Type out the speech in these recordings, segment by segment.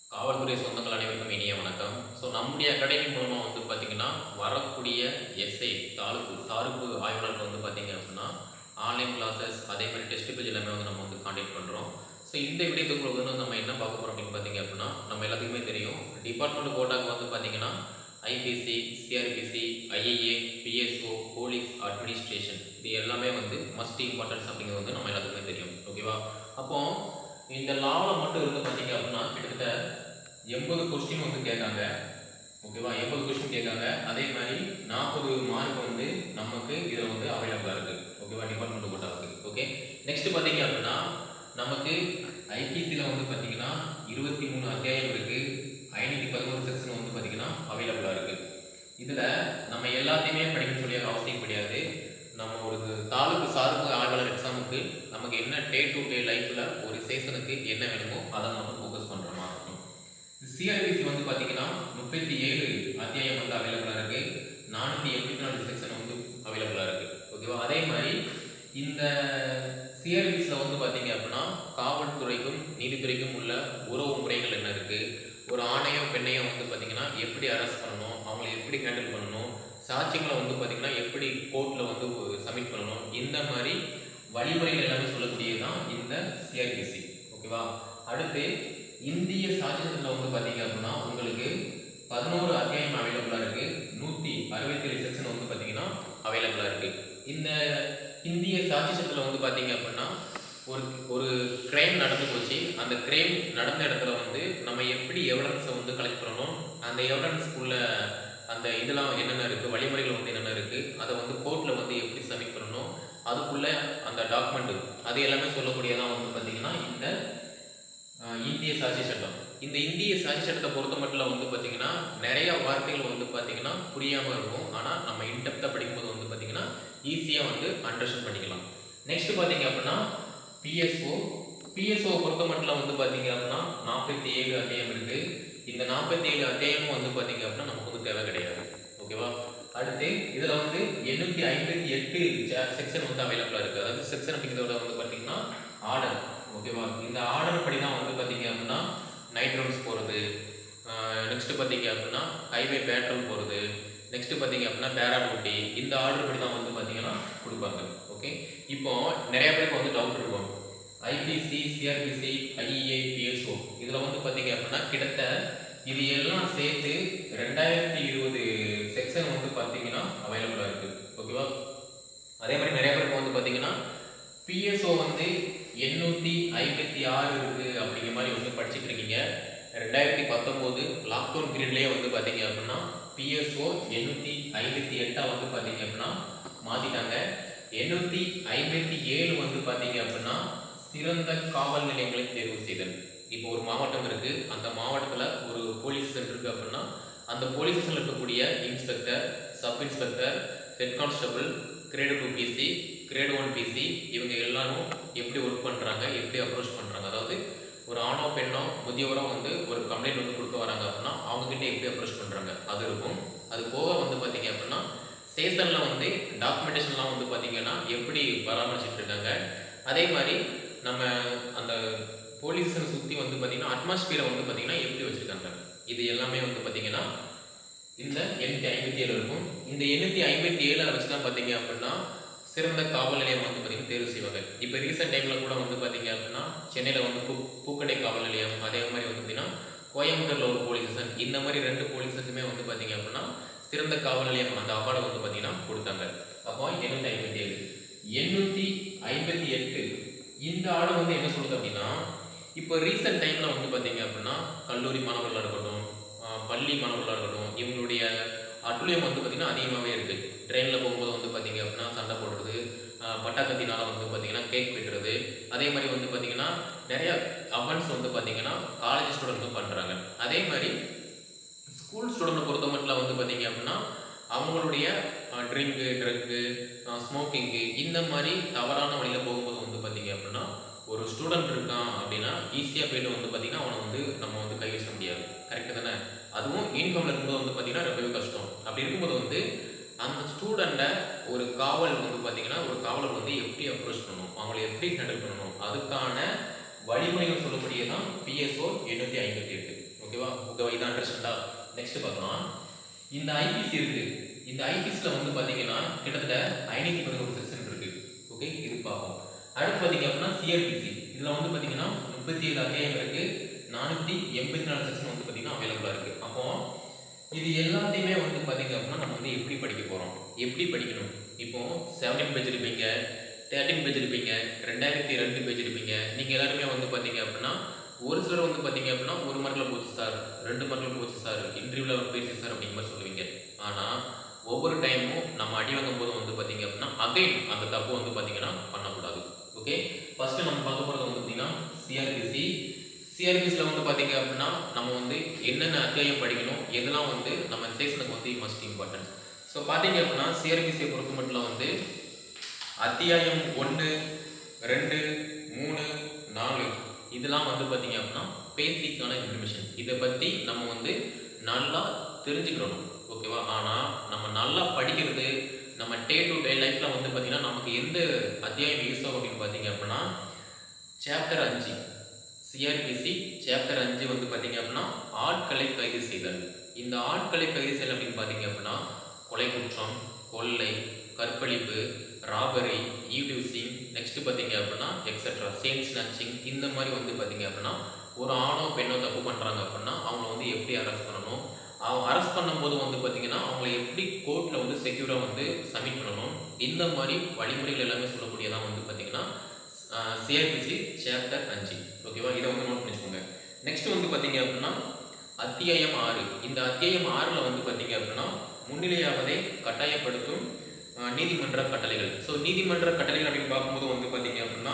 காவல்துறை சொந்தங்கள் அனைவருக்கும் இனிய வணக்கம் ஸோ நம்முடைய அகாடமி மூலமாக வந்து பார்த்தீங்கன்னா வரக்கூடிய எஸ்ஐ தாலுக்கு சார்பு ஆய்வாளர்கள் வந்து பார்த்தீங்க அப்படின்னா ஆன்லைன் கிளாஸஸ் அதே மாதிரி டெஸ்ட் பேஜ் எல்லாமே வந்து நம்ம வந்து காண்டக்ட் பண்ணுறோம் ஸோ இந்த வீடியோக்குள்ள வந்து நம்ம என்ன பார்க்க போகிறோம் அப்படின்னு பார்த்தீங்க அப்படின்னா நம்ம எல்லாத்துக்குமே தெரியும் டிபார்ட்மெண்ட் கோட்டாக்கு வந்து பார்த்தீங்கன்னா IPC CrPC IAA PSO police administration இது எல்லாமே வந்து மஸ்ட் இம்பார்ட்டன்ஸ் அப்படிங்கிறது வந்து நம்ம எல்லாத்துக்குமே தெரியும் ஓகேவா அப்போ இந்த லாவில் மட்டும் இருந்து பார்த்தீங்க அப்படின்னா கிட்டத்தட்ட எண்பது கொஸ்டின் வந்து கேட்காங்க ஓகேவா எண்பது கொஸ்டின் கேட்காங்க அதே மாதிரி நாற்பது மார்க் வந்து நமக்கு இதில் வந்து அவைலபிளாக இருக்குது ஓகேவா டிபார்ட்மெண்ட் கோட்டாவுக்கு ஓகே நெக்ஸ்ட் பார்த்தீங்க அப்படின்னா நமக்கு ஐபிசியில் வந்து பார்த்தீங்கன்னா இருபத்தி மூணு அத்தியாயம் இருக்குது ஐநூற்றி பதினோரு செக்ஷன் வந்து பார்த்தீங்கன்னா அவைலபிளாக இருக்குது இதில் நம்ம எல்லாத்தையுமே படிக்கணும்னு சொல்லி அவசியம் கிடையாது நம்ம ஒரு தாலுக்கு சார்பு ஆய்வாளர் எக்ஸாமுக்கு நமக்கு என்ன டே டு டே லைஃப்பில் ஒரு சேஷனுக்கு என்ன வேணுமோ அதை மட்டும் ஃபோக்கஸ் பண்ணுற மாதிரி இருக்கும் சிஆர்பிசி வந்து பார்த்தீங்கன்னா முப்பத்தி ஏழு அத்தியாயம் வந்து அவைலபிளாக இருக்குது நானூற்றி எண்பத்தி நாலு செக்ஷன் வந்து அவைலபிளாக இருக்குது ஓகேவா அதே மாதிரி இந்த சிஆர்பிஸில் வந்து பார்த்தீங்க அப்படின்னா காவல்துறைக்கும் நீதித்துறைக்கும் உள்ள உறவு முறைகள் என்ன இருக்குது ஒரு ஆணையோ பெண்ணையோ வந்து பார்த்தீங்கன்னா எப்படி அரெஸ்ட் பண்ணணும் அவங்களை எப்படி ஹேண்டில் பண்ணணும் சாட்சியங்களை வந்து பார்த்தீங்கன்னா எப்படி கோர்ட்டில் வந்து சப்மிட் பண்ணணும் இந்த மாதிரி வழிமுறைகள் எல்லாமே சொல்லக்கூடியது தான் இந்த சிஆர்பிசி ஓகேவா அடுத்து இந்திய சாட்சியத்தில் வந்து பார்த்தீங்க அப்படின்னா உங்களுக்கு பதினோரு அத்தியாயம் அவைலபிளாக இருக்குது நூற்றி அறுபத்தேழு செக்ஷன் வந்து பார்த்தீங்கன்னா அவைலபிளாக இருக்குது இந்த இந்திய சாட்சியத்தில் வந்து பார்த்தீங்க அப்படின்னா ஒரு ஒரு கிரைம் நடந்து போச்சு அந்த கிரைம் நடந்த இடத்துல வந்து நம்ம எப்படி எவிடன்ஸை வந்து கலெக்ட் பண்ணணும் அந்த எவிடன்ஸ்க்குள்ள அந்த இதெல்லாம் என்னென்ன இருக்குது வழிமுறைகள் வந்து என்னென்ன இருக்குது அதை வந்து கோர்ட்டில் வந்து எப்படி சப்மிட் பண்ணணும் அதுக்குள்ள அந்த டாக்குமெண்ட் அது எல்லாமே சொல்லக்கூடியதான் வந்து பார்த்தீங்கன்னா இந்த அஹ், இந்திய சாட்சி சட்டம் இந்த இந்திய சாட்சி சட்டத்தை பொறுத்த மட்டும் வந்து பார்த்தீங்கன்னா நிறைய வார்த்தைகள் வந்து பார்த்தீங்கன்னா புரியாமல் இருக்கும் ஆனால் நம்ம இன்டெப்த்தாக படிக்கும்போது வந்து பார்த்தீங்கன்னா ஈஸியாக வந்து அண்டர்ஸ்டாண்ட் பண்ணிக்கலாம் நெக்ஸ்ட் பார்த்தீங்க அப்படின்னா பிஎஸ்ஓ பிஎஸ்ஓ பொறுத்த மட்டும் வந்து பார்த்தீங்க அப்படின்னா நாற்பத்தி ஏழு அத்தியாயம் இருக்குது இந்த நாற்பத்தி ஏழு அத்தியாயமும் வந்து பார்த்தீங்க அப்படின்னா நமக்கு வந்து தேவை கிடையாது ஓகேவா அடுத்து இதில் வந்து எண்ணூற்றி ஐம்பத்தி எட்டு செக்ஷன் வந்து அவைலபிளாக இருக்குது அதாவது செக்ஷன் அப்படிங்கிறத வந்து பார்த்தீங்கன்னா ஆர்டர் ஓகேவா இந்த ஆர்டர் படி தான் வந்து பார்த்தீங்க அப்படின்னா நைட் ரவுண்ட்ஸ் போகிறது நெக்ஸ்ட் பார்த்தீங்க அப்படின்னா ஹைவே பேட்ரோல் போகிறது நெக்ஸ்ட் பார்த்தீங்க அப்படின்னா பேரா டியூட்டி இந்த ஆர்டர் படி தான் வந்து பார்த்தீங்கன்னா கொடுப்பாங்க ஓகே இப்போ நிறைய பேருக்கு வந்து டவுட் இருக்கும் ஐபிசி சிஆர்பிசி ஐஇஏ பிஎஸ்ஓ இதில் வந்து பார்த்தீங்க அப்படின்னா கிட்டத்தட்ட இது எல்லாம் சேர்த்து ரெண்டாயிரத்தி இருபது செக்ஷன் வந்து பார்த்தீங்கன்னா அவைலபிளாக இருக்குது ஓகேவா அதே மாதிரி நிறைய பேருக்கு வந்து பார்த்தீங்கன்னா பிஎஸ்ஓ வந்து எண்ணூற்றி ஐம்பத்தி ஆறு இருக்குது அப்படிங்கிற மாதிரி வந்து படிச்சுட்டு இருக்கீங்க ரெண்டாயிரத்தி பத்தொம்போது லாக்டவுன் பீரியட்லேயே வந்து பார்த்தீங்க அப்படின்னா பிஎஸ்ஓ எண்ணூற்றி ஐம்பத்தி எட்டாக வந்து பார்த்தீங்க அப்படின்னா மாற்றிட்டாங்க எண்ணூற்றி ஐம்பத்தி ஏழு வந்து பார்த்தீங்க அப்படின்னா சிறந்த காவல் நிலையங்களை தேர்வு செய்தல் இப்போ ஒரு மாவட்டம் இருக்கு அந்த மாவட்டத்தில் ஒரு போலீஸ் ஸ்டேஷன் இருக்கு அப்படின்னா அந்த போலீஸ் ஸ்டேஷனில் இருக்கக்கூடிய inspector sub inspector head constable grade two PC grade one PC இவங்க எல்லாரும் எப்படி ஒர்க் பண்ணுறாங்க எப்படி அப்ரோச் பண்ணுறாங்க அதாவது ஒரு ஆணோ பெண்ணோ முதியவரோ வந்து ஒரு கம்ப்ளைண்ட் வந்து கொடுக்க வராங்க அப்படின்னா அவங்ககிட்ட எப்படி அப்ரோச் பண்ணுறாங்க அது இருக்கும் அது போக வந்து பார்த்தீங்க அப்படின்னா ஸ்டேஷனில் வந்து டாக்குமெண்டேஷன்லாம் வந்து பார்த்தீங்கன்னா எப்படி பராமரிச்சுட்டு இருக்காங்க அதே மாதிரி நம்ம அந்த போலீஸை சுற்றி வந்து பார்த்தீங்கன்னா அட்மாஸ்பியரை வந்து பார்த்தீங்கன்னா எப்படி வச்சுருக்காங்க இது எல்லாமே வந்து பார்த்தீங்கன்னா இந்த எண்ணூற்றி ஐம்பத்தி ஏழு இருக்கும் இந்த எண்ணூற்றி ஐம்பத்தி ஏழை வச்சு தான் பார்த்தீங்க அப்படின்னா சிறந்த காவல் நிலையம் வந்து பார்த்தீங்கன்னா தேர்வு செய்வாங்க இப்போ ரீசெண்ட் டைமில் கூட வந்து பார்த்தீங்க அப்படின்னா சென்னையில் வந்து பூ பூக்கடை காவல் நிலையம் அதே மாதிரி வந்து பார்த்தீங்கன்னா கோயம்புத்தூரில் ஒரு போலீஸ் ஸ்டேஷன் இந்த மாதிரி ரெண்டு போலீஸ் ஸ்டேஷனுமே வந்து பார்த்தீங்க அப்படின்னா சிறந்த காவல் நிலையம் அந்த அவார்டை வந்து பார்த்தீங்கன்னா கொடுத்தாங்க அப்போ எண்ணூற்றி ஐம்பத்தி ஏழு எண்ணூற்றி ஐம்பத்தி எட்டு இந்த ஆர்டர் வந்து என்ன சொல்லுது அப்படின்னா இப்போ ரீசெண்ட் டைமில் வந்து பார்த்தீங்க அப்படின்னா கல்லூரி மாணவர்களாக இருக்கட்டும் ஆஹ் பள்ளி மாணவர்களாக இருக்கட்டும் இவங்களுடைய அட்டுழியம் வந்து பார்த்திங்கன்னா அதிகமாகவே இருக்குது ட்ரெயினில் போகும்போது வந்து பார்த்தீங்க அப்படின்னா சண்டை போடுறது ஆஹ் பட்டாக்கத்தினால வந்து பார்த்தீங்கன்னா கேக் வெட்டுறது அதே மாதிரி வந்து பார்த்தீங்கன்னா நிறைய அவன்ஸ் வந்து பார்த்தீங்கன்னா காலேஜ் ஸ்டூடெண்ட் வந்து பண்ணுறாங்க அதே மாதிரி ஸ்கூல் ஸ்டூடெண்ட்டை பொறுத்த மட்டும் வந்து பார்த்தீங்க அப்படின்னா அவங்களுடைய ட்ரிங்கு ட்ரக்கு ஸ்மோக்கிங்கு இந்த மாதிரி தவறான வழியில் போகும்போது வந்து பார்த்தீங்க அப்படின்னா ஒரு ஸ்டூடெண்ட் இருக்கான் அப்படின்னா ஈஸியாக போயிட்டு வந்து பார்த்தீங்கன்னா அவனை வந்து நம்ம வந்து கை வச்சிட முடியாது கரெக்டு தானே அதுவும் யூனிஃபார்மில் இருக்கும்போது வந்து பார்த்தீங்கன்னா ரொம்பவே கஷ்டம் அப்படி இருக்கும்போது வந்து அந்த ஸ்டூடெண்ட்டை ஒரு காவல் வந்து பார்த்தீங்கன்னா ஒரு காவலர் வந்து எப்படி அப்ரோச் பண்ணணும் அவங்களை எப்படி ஹேண்டில் பண்ணணும் அதுக்கான வழிமுறைகள் சொல்லக்கூடியதான் பிஎஸ்ஓ எண்ணூற்றி ஐம்பத்தி எட்டு ஓகேவா ஓகேவா இது அண்டர்ஸ்டாண்டா நெக்ஸ்ட் பார்க்கலாம் இந்த ஐபிசி இருக்கு இந்த ஐபிசியில் வந்து பார்த்தீங்கன்னா கிட்டத்தட்ட ஐநூற்றி பதினோரு செக்ஷன் இருக்கு ஓகே இது பார்ப்போம் அடுத்து பார்த்தீங்க அப்படின்னா சிஆர்பிசி இதில் வந்து பார்த்தீங்கன்னா முப்பத்தி ஏழு அத்தியாயம் இருக்கு நானூற்றி எண்பத்தி நாலு செக்ஷன் வந்து பார்த்தீங்கன்னா அவைலபிளாக இருக்கு அப்போ இது எல்லாத்தையுமே வந்து பார்த்தீங்க அப்படின்னா நம்ம வந்து எப்படி படிக்க போகிறோம் எப்படி படிக்கணும் இப்போ செவன்டீன் பேஜ் இருப்பீங்க தேர்ட்டின் பேஜ் இருப்பீங்க ரெண்டாயிரத்தி ரெண்டு பேஜ் இருப்பீங்க நீங்கள் எல்லாருமே வந்து பார்த்தீங்க அப்படின்னா ஒரு சிலர் வந்து பார்த்தீங்க அப்படின்னா ஒரு மார்க்கில் போச்சு சார் ரெண்டு மார்க்கில் போச்சு சார் இன்டர்வியூவில் போயிடுச்சு சார் அப்படிங்கிற மாதிரி சொல்லுவீங்க ஆனால் ஒவ்வொரு டைமும் நம்ம அடி வாங்கும் போது வந்து பார்த்தீங்க அப்படின்னா அகைன் அந்த தப்பு வந்து பார்த்தீங்கன்னா பண்ணக்கூடாது ஓகே ஃபர்ஸ்ட் நம்ம பார்க்க போகிறது வந்து பார்த்தீங்கன்னா சிஆர்பிசி சிஆர்பிசியில் வந்து பார்த்தீங்க அப்படின்னா நம்ம வந்து என்னென்ன அத்தியாயம் படிக்கணும் எதெல்லாம் வந்து நம்ம செக்ஷனுக்கு வந்து மஸ்ட் இம்பார்ட்டன்ட் ஸோ பார்த்தீங்க அப்படின்னா சிஆர்பிசியை பொறுத்த மட்டும் வந்து அத்தியாயம் ஒன்று ரெண்டு மூணு நாலு இதெல்லாம் வந்து பார்த்தீங்க அப்படின்னா பேசிக்கான இன்ஃபர்மேஷன் இதை பற்றி நம்ம வந்து நல்லா தெரிஞ்சுக்கிறணும் ஓகேவா ஆனால் நம்ம நல்லா படிக்கிறது நம்ம டே டு டே லைஃப்பில் வந்து பார்த்தீங்கன்னா நமக்கு எந்த அத்தியாயம் யூஸ் ஆகும் அப்படின்னு பார்த்தீங்க அப்படின்னா சாப்டர் அஞ்சு சிஆர்பிசி சாப்டர் அஞ்சு வந்து பார்த்தீங்க அப்படின்னா ஆட்களை கைது செய்தல் இந்த ஆட்களை கைது செய்தல் அப்படின்னு பார்த்தீங்க அப்படின்னா கொலை குற்றம் கொள்ளை கற்பழிப்பு ராபரி ஈவ்டியூசிங் நெக்ஸ்ட் பார்த்தீங்க அப்படின்னா எக்ஸெட்ரா செயின் ஸ்னாச்சிங் இந்த மாதிரி வந்து பார்த்தீங்க அப்படின்னா ஒரு ஆணோ பெண்ணோ தப்பு பண்ணுறாங்க அப்படின்னா அவங்கள வந்து எப்படி அரெஸ்ட் பண்ணணும் அவங்க அரெஸ்ட் பண்ணும்போது வந்து பார்த்தீங்கன்னா அவங்களை எப்படி கோர்ட்டில் வந்து செக்யூராக வந்து சப்மிட் பண்ணணும் இந்த மாதிரி வழிமுறைகள் எல்லாமே சொல்லக்கூடியதான் வந்து பார்த்தீங்கன்னா சிஆர்பிசி சாப்டர் அஞ்சு ஓகேவா இதை வந்து நோட் பண்ணிக்கோங்க நெக்ஸ்ட் வந்து பார்த்தீங்க அப்படின்னா அத்தியாயம் ஆறு இந்த அத்தியாயம் ஆறில் வந்து பார்த்தீங்க அப்படின்னா முன்னிலையாவதை கட்டாயப்படுத்தும் அஹ், நீதிமன்ற கட்டளைகள் ஸோ நீதிமன்ற கட்டளைகள் அப்படின்னு பார்க்கும்போது வந்து பார்த்தீங்க அப்படின்னா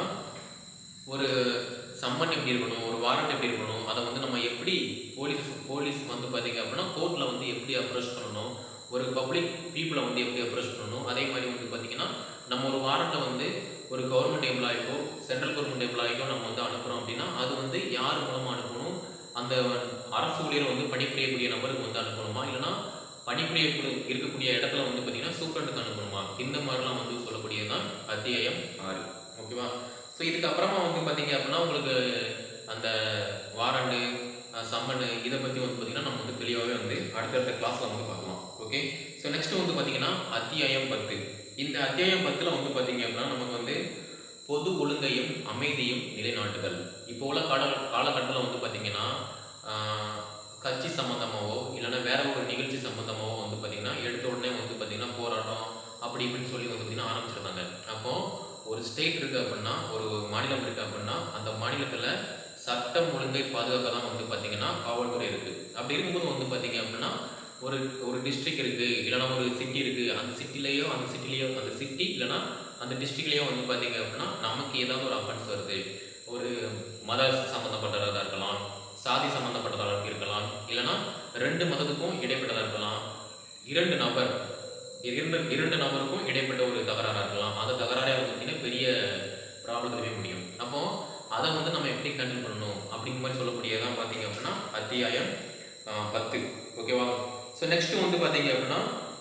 ஒரு சம்மன் எப்படி இருக்கணும் ஒரு வாரண்ட் எப்படி இருக்கணும் அதை வந்து நம்ம எப்படி போலீஸ் போலீஸ் வந்து பார்த்தீங்க அப்படின்னா கோர்ட்டில் வந்து எப்படி அப்ரோச் பண்ணணும் ஒரு பப்ளிக் பீப்புளை வந்து எப்படி அப்ரோச் பண்ணணும் அதே மாதிரி வந்து பார்த்தீங்கன்னா நம்ம ஒரு வாரண்ட்டை வந்து ஒரு கவர்மெண்ட் எம்ப்ளாய்க்கோ சென்ட்ரல் கவர்மெண்ட் எம்ப்ளாய்க்கோ நம்ம வந்து அனுப்புகிறோம் அப்படின்னா அது வந்து யார் மூலமாக அனுப்பணும் அந்த அரசு ஊழியரை வந்து பணிபுரியக்கூடிய நபருக்கு வந்து அனுப்பணுமா இல்லைன்னா பணிபுரிய இருக்கக்கூடிய இடத்துல வந்து பார்த்தீங்கன்னா சூப்பரண்டுக்கு அனுப்பணுமா இந்த மாதிரிலாம் வந்து சொல்லக்கூடியது தான் அத்தியாயம் ஆறு ஓகேவா ஸோ இதுக்கப்புறமா வந்து பார்த்தீங்க அப்படின்னா உங்களுக்கு அந்த வாரண்டு சம்மனு இதை பற்றி வந்து பார்த்தீங்கன்னா நம்ம வந்து தெளிவாகவே வந்து அடுத்தடுத்த கிளாஸில் வந்து பார்க்கலாம் ஓகே ஸோ நெக்ஸ்ட் வந்து பார்த்தீங்கன்னா அத்தியாயம் பத்து இந்த அத்தியாயம் பத்தில் வந்து பார்த்தீங்க அப்படின்னா நமக்கு வந்து பொது ஒழுங்கையும் அமைதியும் நிலைநாட்டுதல் இப்போ உள்ள கால காலகட்டத்தில் வந்து பார்த்தீங்கன்னா ஆஹ், கட்சி சம்மந்தமாவோ இல்லைன்னா வேற ஒரு நிகழ்ச்சி சம்மந்தமாவோ வந்து பார்த்தீங்கன்னா எடுத்த உடனே வந்து பார்த்தீங்கன்னா போராட்டம் அப்படி இப்படின்னு சொல்லி வந்து பார்த்தீங்கன்னா ஆரம்பிச்சிருந்தாங்க அப்போ ஒரு ஸ்டேட் இருக்கு அப்படின்னா ஒரு மாநிலம் இருக்கு அப்படின்னா அந்த மாநிலத்தில் சட்டம் ஒழுங்கை பாதுகாக்க தான் வந்து பார்த்தீங்கன்னா காவல்துறை இருக்கு அப்படி இருக்கும்போது வந்து பார்த்தீங்க அப்படின்னா ஒரு ஒரு டிஸ்ட்ரிக்ட் இருக்கு இல்லைன்னா ஒரு சிட்டி இருக்கு அந்த சிட்டிலேயோ அந்த சிட்டிலேயோ அந்த சிட்டி இல்லைன்னா அந்த டிஸ்ட்ரிக்ட்லேயோ வந்து பார்த்தீங்க அப்படின்னா நமக்கு ஏதாவது ஒரு அஃபென்ஸ் வருது ஒரு மத சம்மந்தப்பட்டதாக இருக்கலாம் சாதி சம்மந்தப்பட்டதாக இருக்கலாம் இல்லைன்னா ரெண்டு மதத்துக்கும் இடைப்பட்டதாக இருக்கலாம் இரண்டு நபர் இரண்டு இரண்டு நபருக்கும் இடைப்பட்ட ஒரு தகராறாக இருக்கலாம் அந்த தகராறே வந்து பார்த்தீங்கன்னா பெரிய ப்ராப்ளத்துலவே முடியும் அப்போ அதை வந்து நம்ம எப்படி கண்டில் பண்ணணும் அப்படிங்கிற மாதிரி சொல்லக்கூடியதான் பார்த்தீங்க அப்படின்னா அத்தியாயம் ஆஹ், பத்து ஓகேவா ஸோ நெக்ஸ்ட் வந்து பார்த்தீங்க அப்படின்னா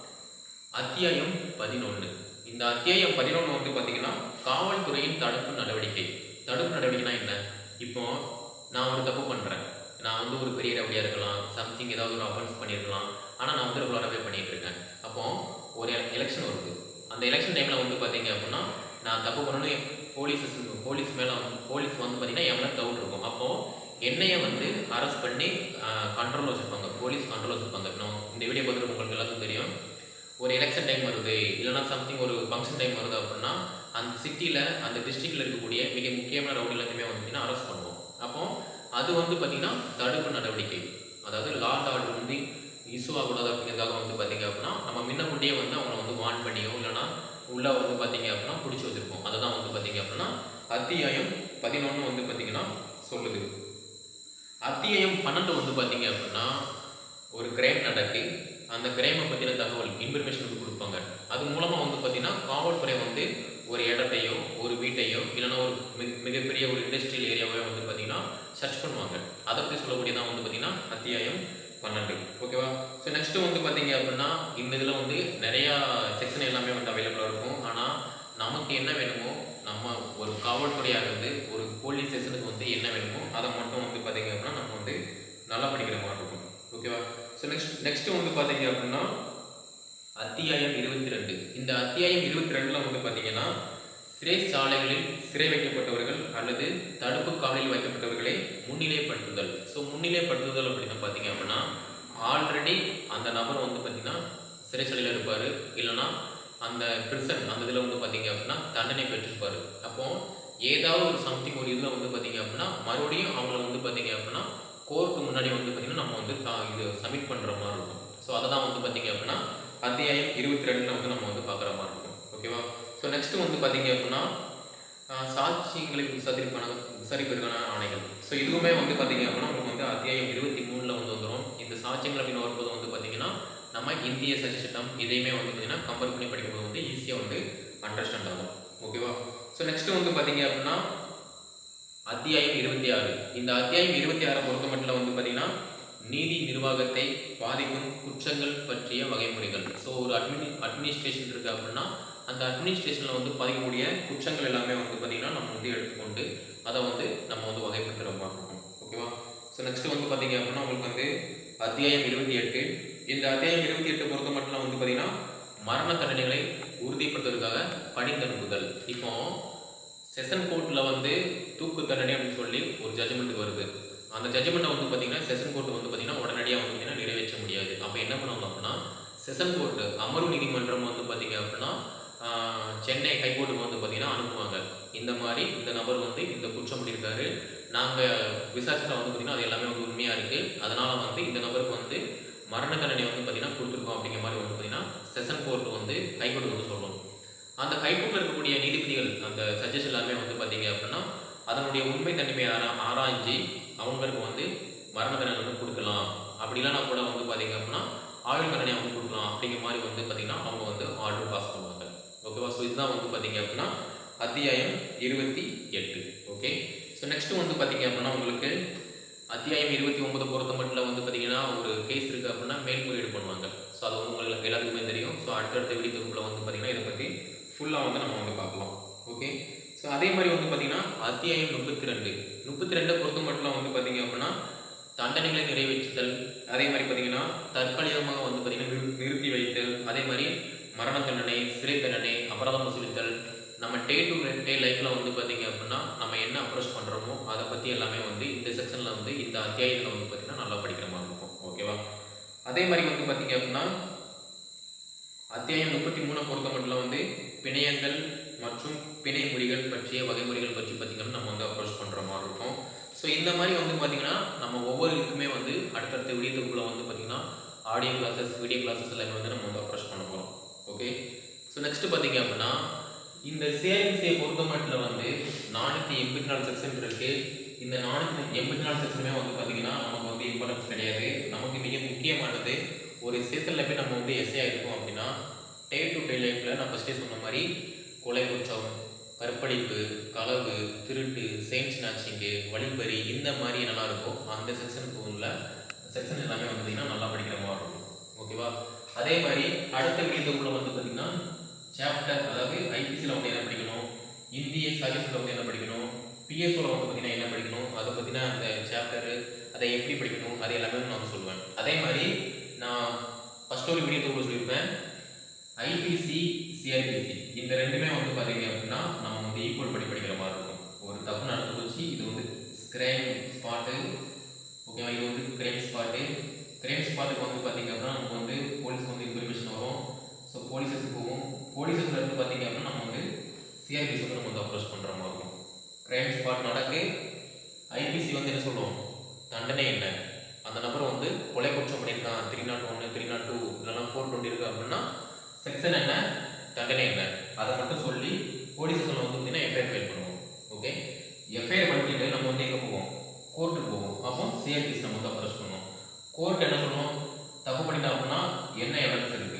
அத்தியாயம் பதினொன்று இந்த அத்தியாயம் பதினொன்று வந்து பார்த்தீங்கன்னா காவல்துறையின் தடுப்பு நடவடிக்கை தடுப்பு நடவடிக்கைனா என்ன இப்போ நான் ஒரு தப்பு பண்ணுறேன் நான் வந்து ஒரு பெரிய ரவுடியாக இருக்கலாம் சம்திங் ஏதாவது ஒரு அஃபென்ஸ் பண்ணியிருக்கலாம் ஆனால் நான் வந்து ரெகுலராகவே பண்ணிட்டு இருக்கேன் அப்போ ஒரு எலெக்ஷன் வருது அந்த எலெக்ஷன் டைமில் வந்து பார்த்தீங்க அப்படின்னா நான் தப்பு பண்ணணும் போலீஸ் போலீஸ் மேலே வந்து போலீஸ் வந்து பார்த்தீங்கன்னா என் மேலே டவுட் இருக்கும் அப்போது என்னைய வந்து அரெஸ்ட் பண்ணி கண்ட்ரோல் வச்சுருப்பாங்க போலீஸ் கண்ட்ரோல் வச்சுருப்பாங்க இப்போ இந்த வீடியோ பார்த்துட்டு உங்களுக்கு எல்லாத்துக்கும் தெரியும் ஒரு எலெக்ஷன் டைம் வருது இல்லைனா சம்திங் ஒரு ஃபங்க்ஷன் டைம் வருது அப்படின்னா அந்த சிட்டியில் அந்த டிஸ்ட்ரிக்டில் இருக்கக்கூடிய மிக முக்கியமான ரவுடி எல்லாத்தையுமே வந்து பார்த்தீங்கன்னா அரெஸ்ட் பண்ணுவோம் அப்போ அது வந்து பார்த்தீங்கன்னா தடுப்பு நடவடிக்கை அதாவது லா அண்ட் ஆர்டர் வந்து இஷ்யூ ஆகக்கூடாது அப்படிங்கிறதுக்காக வந்து பார்த்தீங்க அப்படின்னா நம்ம முன்னக்கூட்டியே வந்து அவங்கள வந்து வார்ன் பண்ணியோ இல்லைனா உள்ளே வந்து பார்த்தீங்க அப்படின்னா பிடிச்சி வச்சுருப்போம் அதை தான் வந்து பார்த்தீங்க அப்படின்னா அத்தியாயம் பதினொன்று வந்து பார்த்தீங்கன்னா சொல்லுது அத்தியாயம் பன்னெண்டு வந்து பார்த்தீங்க அப்படின்னா ஒரு கிரைம் நடக்கு அந்த கிரைமை பற்றின தகவல் இன்ஃபர்மேஷன் வந்து கொடுப்பாங்க அது மூலமாக வந்து பார்த்தீங்கன்னா காவல்துறை வந்து ஒரு இடத்தையோ ஒரு வீட்டையோ இல்லைன்னா ஒரு மிக மிகப்பெரிய ஒரு இண்டஸ்ட்ரியல் ஏரியாவோ வந்து பார்த்தீங்கன்னா சர்ச் பண்ணுவாங்க அதை பற்றி சொல்லக்கூடியதான் வந்து பார்த்தீங்கன்னா அத்தியாயம் பன்னெண்டு ஓகேவா ஸோ நெக்ஸ்ட் வந்து பார்த்தீங்க அப்படின்னா இந்த இதில் வந்து நிறையா செக்ஷன் எல்லாமே வந்து அவைலபிளாக இருக்கும் ஆனால் நமக்கு என்ன வேணுமோ நம்ம ஒரு காவல்துறையாக இருந்து ஒரு போலீஸ் ஸ்டேஷனுக்கு வந்து என்ன வேணுமோ அதை மட்டும் வந்து பார்த்தீங்க அப்படின்னா நம்ம வந்து நல்லா படிக்கிற மாதிரி இருக்கும் ஓகேவா ஸோ நெக்ஸ்ட் நெக்ஸ்ட் வந்து பார்த்தீங்க அப்படின்னா அத்தியாயம் இருபத்தி ரெண்டு இந்த அத்தியாயம் இருபத்தி ரெண்டுல வந்து பார்த்தீங்கன்னா சிறைச்சாலைகளில் சிறை வைக்கப்பட்டவர்கள் அல்லது தடுப்பு காவலில் வைக்கப்பட்டவர்களை முன்னிலைப்படுத்துதல் ஸோ முன்னிலைப்படுத்துதல் அப்படின்னு பார்த்தீங்க அப்படின்னா ஆல்ரெடி அந்த நபர் வந்து பார்த்தீங்கன்னா சிறைச்சாலையில் இருப்பார் இல்லைன்னா அந்த பிரிசன் அந்த இதில் வந்து பார்த்தீங்க அப்படின்னா தண்டனை பெற்றிருப்பார் அப்போ ஏதாவது ஒரு சம்திங் ஒரு இதில் வந்து பார்த்தீங்க அப்படின்னா மறுபடியும் அவங்கள வந்து பார்த்தீங்க அப்படின்னா கோர்ட்டு முன்னாடி வந்து பார்த்தீங்கன்னா நம்ம வந்து தா- இது சப்மிட் பண்ணுற மாதிரி இருக்கும் ஸோ அதை தான் வந்து பார்த்தீங்க அப்படின்னா அத்தியாயம் இருபத்தி ரெண்டில் வந்து நம்ம வந்து பார்க்குற மாதிரி இருக்கும் ஓகேவா ஸோ நெக்ஸ்ட் வந்து பார்த்தீங்க அப்படின்னா ஆஹ், சாட்சியங்களை விசாரிப்பான விசாரிப்பதற்கான ஆணைகள் ஸோ இதுவுமே வந்து பார்த்தீங்க அப்படின்னா உங்களுக்கு வந்து அத்தியாயம் இருபத்தி மூணில் வந்து வந்துடும் இந்த சாட்சியங்கள் அப்படின்னு வரும்போது வந்து பார்த்தீங்கன்னா நம்ம இந்திய சட்ட சட்டம் இதையுமே வந்து பார்த்தீங்கன்னா கம்பேர் பண்ணி படிக்கும்போது வந்து ஈஸியாக வந்து அண்டர்ஸ்டாண்ட் ஆகும் ஓகேவா ஸோ நெக்ஸ்ட் வந்து பார்த்தீங்க அப்படின்னா அத்தியாயம் இருபத்தி ஆறு இந்த அத்தியாயம் இருபத்தி ஆறை பொறுத்த மட்டும் வந்து பார்த்தீங்கன்னா நீதி நிர்வாகத்தை பாதிக்கும் குற்றங்கள் பற்றிய வகைமுறைகள் ஸோ ஒரு அட்மினி அட்மினிஸ்ட்ரேஷன் இருக்கு அப்படின்னா அந்த அட்மினிஸ்ட்ரேஷனில் வந்து பதிக்கக்கூடிய குற்றங்கள் எல்லாமே வந்து பார்த்தீங்கன்னா நம்ம வந்து எடுத்துக்கொண்டு அதை வந்து நம்ம வந்து வகைப்படுத்துகிற மாதிரி இருக்கும் ஓகேவா ஸோ நெக்ஸ்ட் வந்து பார்த்தீங்க அப்படின்னா உங்களுக்கு வந்து அத்தியாயம் இருபத்தி எட்டு இந்த அத்தியாயம் இருபத்தி எட்டு பொறுத்த மட்டும் வந்து பார்த்தீங்கன்னா மரண தண்டனைகளை உறுதிப்படுத்துவதற்காக பணிந்தனுப்புதல் இப்போ செஷன் கோர்ட்டில் வந்து தூக்கு தண்டனை அப்படின்னு சொல்லி ஒரு ஜட்ஜ்மெண்ட் வருது அந்த ஜட்ஜ்மெண்ட்டை வந்து பார்த்தீங்கன்னா செஷன் கோர்ட் வந்து பார்த்தீங்கன்னா உடனடியாக வந்து பார்த்தீங்கன்னா நிறைவேற்ற முடியாது அப்போ என்ன பண்ணுவாங்க அப்படின்னா செஷன் கோர்ட்டு அமர்வு நீதிமன்றம் வந்து பார்த்தீங்க அப்படின்னா ஆஹ், சென்னை ஹைகோர்ட்டுக்கு வந்து பார்த்தீங்கன்னா அனுப்புவாங்க இந்த மாதிரி இந்த நபர் வந்து இந்த குற்றம் பண்ணியிருக்காரு நாங்கள் விசாரிச்சா வந்து பார்த்தீங்கன்னா அது எல்லாமே வந்து உண்மையாக இருக்குது அதனால் வந்து இந்த நபருக்கு வந்து மரண தண்டனை வந்து பார்த்தீங்கன்னா கொடுத்துருக்கோம் அப்படிங்கிற மாதிரி வந்து பார்த்தீங்கன்னா செஷன் கோர்ட் வந்து ஹைகோர்ட்டுக்கு வந்து சொல்லணும் அந்த ஹைகோர்ட்டில் இருக்கக்கூடிய நீதிபதிகள் அந்த சஜஸ் எல்லாமே வந்து பார்த்தீங்க அப்படின்னா அதனுடைய உண்மை தன்மையை ஆரா ஆராய்ஞ்சு அவங்களுக்கு வந்து மரண தண்டனை வந்து கொடுக்கலாம் அப்படி இல்லைனா கூட வந்து பார்த்தீங்க அப்படின்னா ஆயுள் தண்டனை வந்து கொடுக்கலாம் அப்படிங்கிற மாதிரி வந்து பார்த்தீங்கன்னா அவங்க வந்து ஆர்டர் பாஸ் பண்ணுவாங்க ஓகேவா ஸோ இதுதான் வந்து பார்த்தீங்க அப்படின்னா அத்தியாயம் இருபத்தி எட்டு ஓகே ஸோ நெக்ஸ்ட் வந்து பார்த்தீங்க அப்படின்னா உங்களுக்கு அத்தியாயம் இருபத்தி ஒன்பது பொறுத்த மட்டும் வந்து பார்த்தீங்கன்னா ஒரு கேஸ் இருக்குது அப்படின்னா மேல்முறையீடு பண்ணுவாங்க ஸோ அது வந்து உங்களுக்கு எல்லாத்துக்குமே தெரியும் ஸோ அடுத்தடுத்த வீடியோ தொகுப்பில் வந்து பார்த்தீங்கன்னா இதை பற்றி ஃபுல்லாக வந்து நம்ம வந்து பார்க்கலாம் ஓகே ஸோ அதே மாதிரி வந்து பார்த்தீங்கன்னா அத்தியாயம் முப்பத்தி ரெண்டு முப்பத்தி ரெண்டை பொறுத்த மட்டும் வந்து பார்த்தீங்க அப்படின்னா தண்டனைகளை நிறைவேற்றுதல் அதே மாதிரி பார்த்தீங்கன்னா தற்காலிகமாக வந்து பார்த்தீங்கன்னா நிறு- நிறுத்தி வைத்தல் அதே மாதிரி மரண தண்டனை சிறை தண்டனை அபராதம் வசூலித்தல் நம்ம டே டு டே லைஃப்பில் வந்து பார்த்தீங்க அப்படின்னா நம்ம என்ன அப்ரோச் பண்ணுறோமோ அதை பற்றி எல்லாமே வந்து இந்த செக்ஷனில் வந்து இந்த அத்தியாயத்தில் வந்து பார்த்தீங்கன்னா நல்லா படிக்கிற மாதிரி இருக்கும் ஓகேவா அதே மாதிரி வந்து பார்த்தீங்க அப்படின்னா அத்தியாயம் முப்பத்தி மூணை பொறுத்த மட்டும் வந்து பிணையங்கள் மற்றும் பிணை மொழிகள் பற்றிய வகைமுறைகள் பற்றி பார்த்தீங்கன்னா நம்ம வந்து அப்ரோச் பண்ணுற மாதிரி இருக்கும் ஸோ இந்த மாதிரி வந்து பார்த்தீங்கன்னா நம்ம ஒவ்வொரு இதுக்குமே வந்து அடுத்தடுத்த வீடியோக்குள்ளே வந்து பார்த்தீங்கன்னா ஆடியோ கிளாஸஸ் வீடியோ கிளாஸஸ் எல்லாமே வந்து நம்ம வந்து அப்ரோச் பண்ண போகிறோம் ஓகே ஸோ நெக்ஸ்ட் பார்த்தீங்க அப்படின்னா இந்த சிஆர்பிசியை பொறுத்த மட்டும் வந்து நானூற்றி எண்பத்தி நாலு செக்ஷன் இருக்கு இந்த நானூற்றி எண்பத்தி நாலு செக்ஷனுமே வந்து பார்த்தீங்கன்னா நமக்கு வந்து இம்பார்ட்டன்ஸ் கிடையாது நமக்கு மிக முக்கியமானது ஒரு ஸ்டேஷனில் போய் நம்ம வந்து எஸ்ஏ இருக்கோம் அப்படின்னா டே டு டே லைஃப்பில் நான் ஃபஸ்ட்டே சொன்ன மாதிரி கொலை குற்றம் கற்பழிப்பு களவு திருட்டு செயின் ஸ்நாச்சிங்கு வழிப்பறி இந்த மாதிரி என்னெல்லாம் இருக்கோ அந்த செக்ஷனுக்கு உள்ள செக்ஷன் எல்லாமே வந்து பார்த்தீங்கன்னா நல்லா படிக்கிற மாதிரி இருக்கும் ஓகேவா அதே மாதிரி அடுத்த வீடியோக்குள்ள வந்து பார்த்தீங்கன்னா சாப்டர் அதாவது ஐபிசியில் வந்து என்ன படிக்கணும் இந்திய சர்வீஸில் வந்து என்ன படிக்கணும் பிஎஸ்ஓவில் வந்து பார்த்தீங்கன்னா என்ன படிக்கணும் அதை பற்றின அந்த சாப்டரு அதை எப்படி படிக்கணும் அது எல்லாமே நான் வந்து சொல்லுவேன் அதே மாதிரி நான் ஃபஸ்ட் ஒரு வீடியோ தொகுப்பு சொல்லியிருப்பேன் ஐபிசி சிஆர்பிசி இந்த ரெண்டுமே வந்து பார்த்தீங்க அப்படின்னா நம்ம வந்து ஈக்குவல் படி படிக்கிற மாதிரி இருக்கும் ஒரு தப்பு நடந்து போச்சு இது வந்து கிரைம் ஸ்பாட்டு ஓகேவா இது வந்து கிரைம் ஸ்பாட்டு கிரைம் ஸ்பாட்டுக்கு வந்து பார்த்தீங்க அப்படின்னா நமக்கு வந்து போலீஸ்க்கு வந்து இன்ஃபர்மேஷன் வரும் ஸோ போலீஸுக்கு போகும் போலீஸுக்கு இருந்து பார்த்தீங்க அப்படின்னா நம்ம வந்து சிஆர்பிசி வந்து நம்ம வந்து அப்ரோச் பண்ணுற மாதிரி இருக்கும் கிரைம் ஸ்பாட் நடக்கு ஐபிசி வந்து என்ன சொல்லுவோம் தண்டனை என்ன அந்த நபர் வந்து கொலை குற்றம் பண்ணியிருக்கான் த்ரீ நாட் ஒன்று த்ரீ நாட் டூ இல்லைனா ஃபோர் டுவெண்ட்டி இருக்கு அப்படின்னா செக்ஷன் என்ன தண்டனை என்ன அதை மட்டும் சொல்லி போலீஸ் ஸ்டேஷனில் வந்து பார்த்தீங்கன்னா எஃப்ஐஆர் ஃபைல் பண்ணுவோம் ஓகே எஃப்ஐஆர் பண்ணிட்டு நம்ம வந்து எங்கே போவோம் கோர்ட்டுக்கு போவோம் அப்போ சிஆர்பிசி நம்ம வந்து அப்ரோச் பண்ணுவோம் கோர்ட் என்ன பண்ணுவோம் தப்பு பண்ணிட்டோம் அப்படின்னா என்ன எவிடன்ஸ் இருக்கு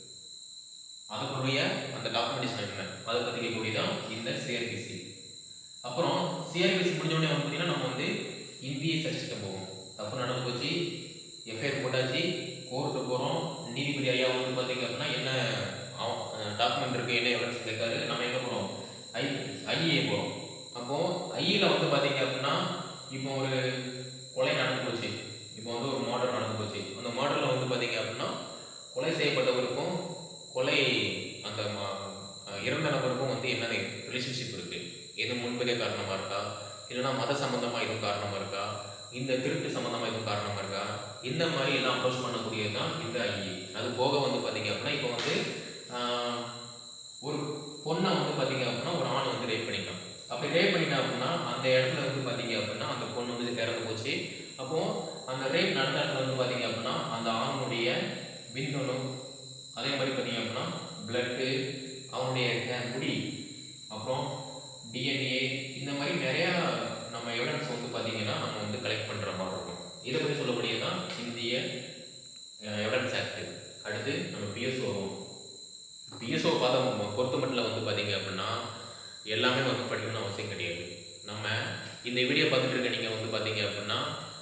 அதுக்குரிய அந்த டாக்குமெண்டேஷன் என்ன அதை பற்றி கேட்கக்கூடியதான் இந்த சிஆர்பிசி அப்புறம் சிஆர்பிசி முடிஞ்ச உடனே வந்து பார்த்தீங்கன்னா நம்ம வந்து இந்திய சர்ச்சிட்ட போவோம் தப்பு நடந்து போச்சு எஃப்ஐஆர் போட்டாச்சு கோர்ட்டு போகிறோம் நீதிபதி ஐயா வந்து பார்த்தீங்க அப்படின்னா என்ன டாக்குமெண்ட் இருக்குது என்ன எவிடன்ஸ் கேட்காரு நம்ம எங்கே போகிறோம் ஐ ஐஏ போகிறோம் அப்போது ஐயில் வந்து பார்த்தீங்க அப்படின்னா இப்போ ஒரு கொலை நடந்து போச்சு இப்போ அதை சம்மந்தமாக எதுவும் காரணமாக இருக்கா இந்த திருட்டு சம்மந்தமாக எதுவும் காரணமாக இருக்கா இந்த மாதிரி எல்லாம் அப்ரோச் பண்ணக்கூடியது தான் இந்த ஐஇ அது போக வந்து பார்த்தீங்க அப்படின்னா இப்போ வந்து ஆஹ், ஒரு பொண்ணை வந்து பார்த்தீங்க அப்படின்னா ஒரு ஆண் வந்து ரேப் பண்ணிட்டான் அப்படி ரேப் பண்ணிட்டா அப்படின்னா அந்த இடத்துல வந்து பார்த்தீங்க அப்படின்னா அந்த பொண்ணு வந்து இறந்து போச்சு அப்போ அந்த ரேப் நடந்த இடத்துல வந்து பார்த்தீங்க அப்படின்னா அந்த ஆணுடைய விந்தணு அதே மாதிரி பார்த்தீங்க அப்படின்னா பிளட்டு அவனுடைய க- முடி அப்புறம் டிஎன்ஏ இந்த மாதிரி நிறையா நம்ம எவிடன்ஸ் வந்து பார்த்தீங்கன்னா நம்ம வந்து கலெக்ட் பண்ணுற மாதிரி இருக்கும் இதை பற்றி சொல்லக்கூடியது தான் இந்திய எவிடன்ஸ் ஆக்ட் அடுத்து நம்ம பிஎஸ்ஓ வரும் பிஎஸ்ஓ பார்த்த பொறுத்த மட்டும் வந்து பார்த்தீங்க அப்படின்னா எல்லாமே வந்து படிக்கணும்னு அவசியம் கிடையாது நம்ம இந்த வீடியோ பார்த்துட்டு இருக்க நீங்கள் வந்து பார்த்தீங்க அப்படின்னா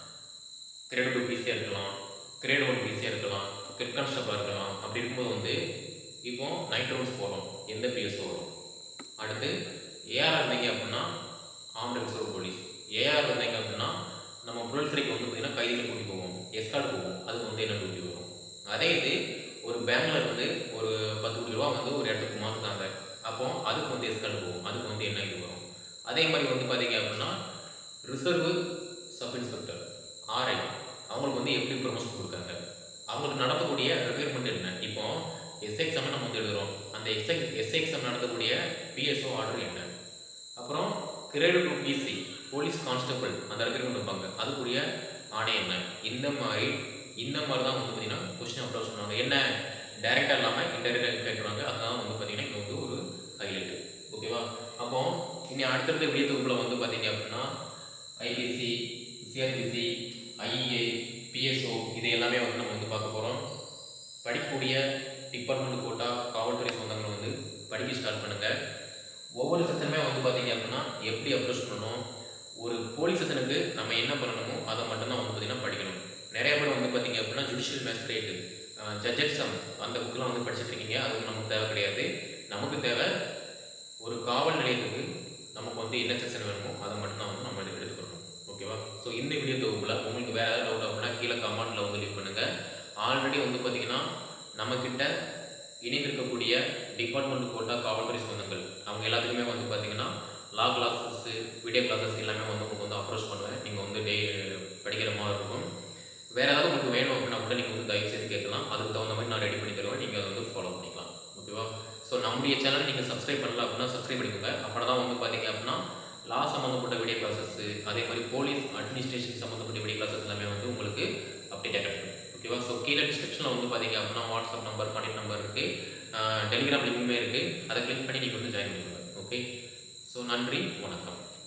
கிரேட் டூ பிசியாக இருக்கலாம் கிரேட் ஒன் பிசியாக இருக்கலாம் கிரிக் கான்ஸ்டபிளாக இருக்கலாம் அப்படி இருக்கும்போது வந்து இப்போ நைட் ரவுண்ட்ஸ் போகிறோம் எந்த பிஎஸ்ஓ வரும் அடுத்து ஏஆர் இருந்தீங்க அப்படின்னா ஆம்டு ரிசர்வ் போலீஸ் ஏஆர் இருந்தீங்க அப்படின்னா நம்ம புழல்துறைக்கு வந்து பார்த்தீங்கன்னா கைதிகளை கூட்டி போவோம் எஸ்கார்டு போவோம் அதுக்கு வந்து என்ன டியூட்டி வரும் அதே இது ஒரு பேங்க்ல இருந்து ஒரு பத்து கோடி ரூபா வந்து ஒரு இடத்துக்கு மாற்றுறாங்க அப்போ அதுக்கு வந்து எஸ்கார்டு போகும் அதுக்கு வந்து என்ன இது வரும் அதே மாதிரி வந்து பார்த்தீங்க அப்படின்னா ரிசர்வ் சப் இன்ஸ்பெக்டர் ஆர்ஐ அவங்களுக்கு வந்து எப்படி ப்ரொமோஷன் கொடுக்காங்க அவங்களுக்கு நடத்தக்கூடிய ரெக்யர்மெண்ட் என்ன இப்போ எஸ்ஐ எக்ஸாம் நம்ம வந்து எழுதுறோம் அந்த எஸ்ஐ எஸ்ஐ எக்ஸாம் நடத்தக்கூடிய பிஎஸ்ஓ ஆர்டர் என்ன அப்புறம் grade two PC police constable அந்த ரெக்யர்மெண்ட் வைப்பாங்க அதுக்குரிய ஆணை என்ன இந்த மாதிரி இந்த மாதிரி தான் வந்து பார்த்தீங்கன்னா கொஸ்டின் அப்ரோச் பண்ணுவாங்க என்ன டைரெக்டாக இல்லாமல் இன்டெரக்டாக கேட்டுருவாங்க அதுதான் வந்து பார்த்தீங்கன்னா இங்கே வந்து ஒரு ஹைலைட்டு ஓகேவா அப்போ இனி அடுத்தடுத்த விடிய தொகுப்பில் வந்து பார்த்தீங்க அப்படின்னா ஐபிசி சிஆர்பிசி ஐஏ பிஎஸ்ஓ இது எல்லாமே வந்து நம்ம வந்து பார்க்க போகிறோம் படிக்கக்கூடிய டிபார்ட்மெண்ட் கோட்டா காவல்துறை சொந்தங்கள் வந்து படிக்க ஸ்டார்ட் பண்ணுங்கள் ஒவ்வொரு செஷனுமே வந்து பார்த்தீங்க அப்படின்னா எப்படி அப்ரோச் பண்ணணும் ஒரு போலீஸ் செஷனுக்கு நம்ம என்ன பண்ணணுமோ அதை மட்டும்தான் வந்து பார்த்தீங்கன்னா படிக்கணும் நிறைய பேர் வந்து பார்த்தீங்க அப்படின்னா ஜுடிஷியல் மேஜிஸ்ட்ரேட்டு ஜட்ஜ் எக்ஸாம் அந்த புக்கெலாம் வந்து படிச்சுட்டு இருக்கீங்க அது வந்து நமக்கு தேவை கிடையாது நமக்கு தேவை ஒரு காவல் நிலையத்துக்கு நமக்கு வந்து என்ன செக்ஷன் வேணுமோ அதை மட்டும் தான் வந்து நம்ம எடுத்து எடுத்துக்கணும் ஓகேவா ஸோ இந்த வீடியோ தொகுப்பில் உங்களுக்கு வேறு ஏதாவது டவுட் அப்படின்னா கீழே கமெண்ட்டில் வந்து லீவ் பண்ணுங்கள் ஆல்ரெடி வந்து பார்த்தீங்கன்னா நம்மக்கிட்ட இணைந்திருக்கக்கூடிய டிபார்ட்மெண்ட் கோட்டா காவல்துறை சொந்தங்கள் அவங்க எல்லாத்துக்குமே வந்து பார்த்தீங்கன்னா லா கிளாஸஸ் வீடியோ கிளாஸஸ் எல்லாமே வந்து உங்களுக்கு வந்து அப்ரோச் பண்ணுவேன் நீங்கள் வந்து டே படிக்கிற மாதிரி இருக்கும் வேறு ஏதாவது உங்களுக்கு வேணும் அப்படின்னா கூட நீங்கள் வந்து தயவு செய்து கேட்கலாம் அதுக்கு தகுந்த மாதிரி நான் ரெடி பண்ணி தருவேன் நீங்கள் அதை வந்து ஃபாலோ பண்ணிக்கலாம் ஓகேவா ஸோ நம்முடைய சேனல் நீங்கள் சப்ஸ்கிரைப் பண்ணல அப்படின்னா சப்ஸ்கிரைப் பண்ணிக்கோங்க அப்புறம் தான் வந்து பார்த்தீங்க அப்படின்னா லா சம்மந்தப்பட்ட வீடியோ கிளாஸஸ் அதே மாதிரி போலீஸ் அட்மினிஸ்ட்ரேஷன் சம்மந்தப்பட்ட வீடியோ கிளாஸஸ் எல்லாமே வந்து உங்களுக்கு அப்டேட்டாக கிடைக்கும் ஓகேவா ஸோ கீழே டிஸ்கிரிப்ஷனில் வந்து பார்த்தீங்க அப்படின்னா வாட்ஸ்அப் நம்பர் கான்டெக்ட் நம்பர் இருக்குது டெலிகிராம் லிங்க்குமே இருக்குது அதை கிளிக் பண்ணி நீங்கள் வந்து ஜாயின் பண்ணிக்கோங்க ஓகே ஸோ நன்றி வணக்கம்